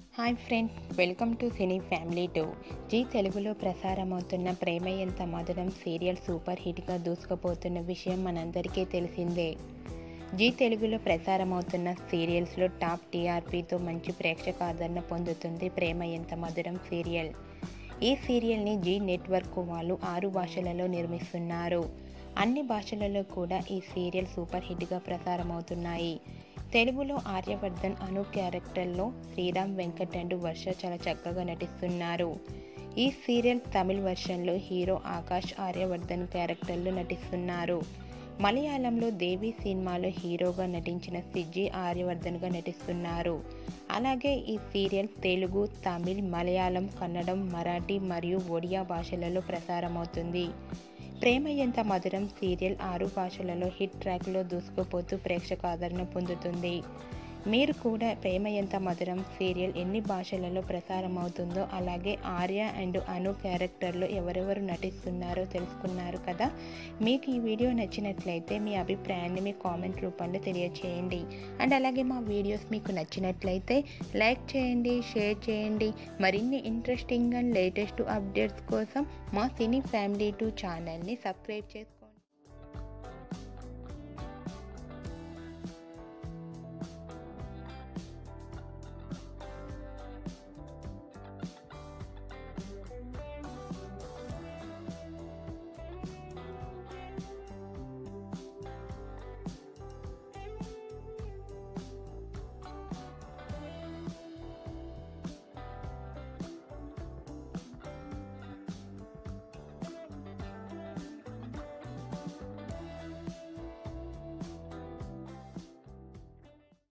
hi friend welcome to cine family two Zee తెలుగులో ప్రసారమవుతున్న ప్రేమ ఎంత మధురం సీరియల్ సూపర్ హిట్గా దూసుకుపోతున్న విషయం మనందరికీ తెలిసిందే జీ తెలుగులో ప్రసారమవుతున్న సీరియల్స్లో టాప్ టీఆర్పీతో మంచి ప్రేక్షక ఆదరణ పొందుతుంది ప్రేమ ఎంత మధురం సీరియల్ ఈ సీరియల్ని జీ నెట్వర్క్ వాళ్ళు ఆరు భాషలలో నిర్మిస్తున్నారు అన్ని భాషలలో కూడా ఈ సీరియల్ సూపర్ హిట్గా ప్రసారమవుతున్నాయి తెలుగులో ఆర్యవర్ధన్ అను క్యారెక్టర్లో శ్రీరామ్ వెంకట్ అండ్ వర్ష చాలా చక్కగా నటిస్తున్నారు ఈ సీరియల్ తమిళ్ వర్షన్లో హీరో ఆకాష్ ఆర్యవర్ధన్ క్యారెక్టర్లో నటిస్తున్నారు మలయాళంలో దేవి సినిమాలో హీరోగా నటించిన సిజ్జి ఆర్యవర్ధన్గా నటిస్తున్నారు అలాగే ఈ సీరియల్ తెలుగు తమిళ్ మలయాళం కన్నడం మరాఠీ మరియు ఒడియా భాషలలో ప్రసారమవుతుంది ప్రేమ ఎంత మధురం సీరియల్ ఆరు భాషలలో హిట్ ట్రాక్లో దూసుకుపోతూ ప్రేక్షక ఆదరణ పొందుతుంది మీరు కూడా ప్రేమ ఎంత మధురం సీరియల్ ఎన్ని భాషలలో ప్రసారం అవుతుందో అలాగే ఆర్య అండ్ అను క్యారెక్టర్లో ఎవరెవరు నటిస్తున్నారో తెలుసుకున్నారు కదా మీకు ఈ వీడియో నచ్చినట్లయితే మీ అభిప్రాయాన్ని మీ కామెంట్ రూపంలో తెలియచేయండి అండ్ అలాగే మా వీడియోస్ మీకు నచ్చినట్లయితే లైక్ చేయండి షేర్ చేయండి మరిన్ని ఇంట్రెస్టింగ్ అండ్ లేటెస్ట్ అప్డేట్స్ కోసం మా సినీ ఫ్యామిలీ టూ ఛానల్ని సబ్స్క్రైబ్ చేసుకోండి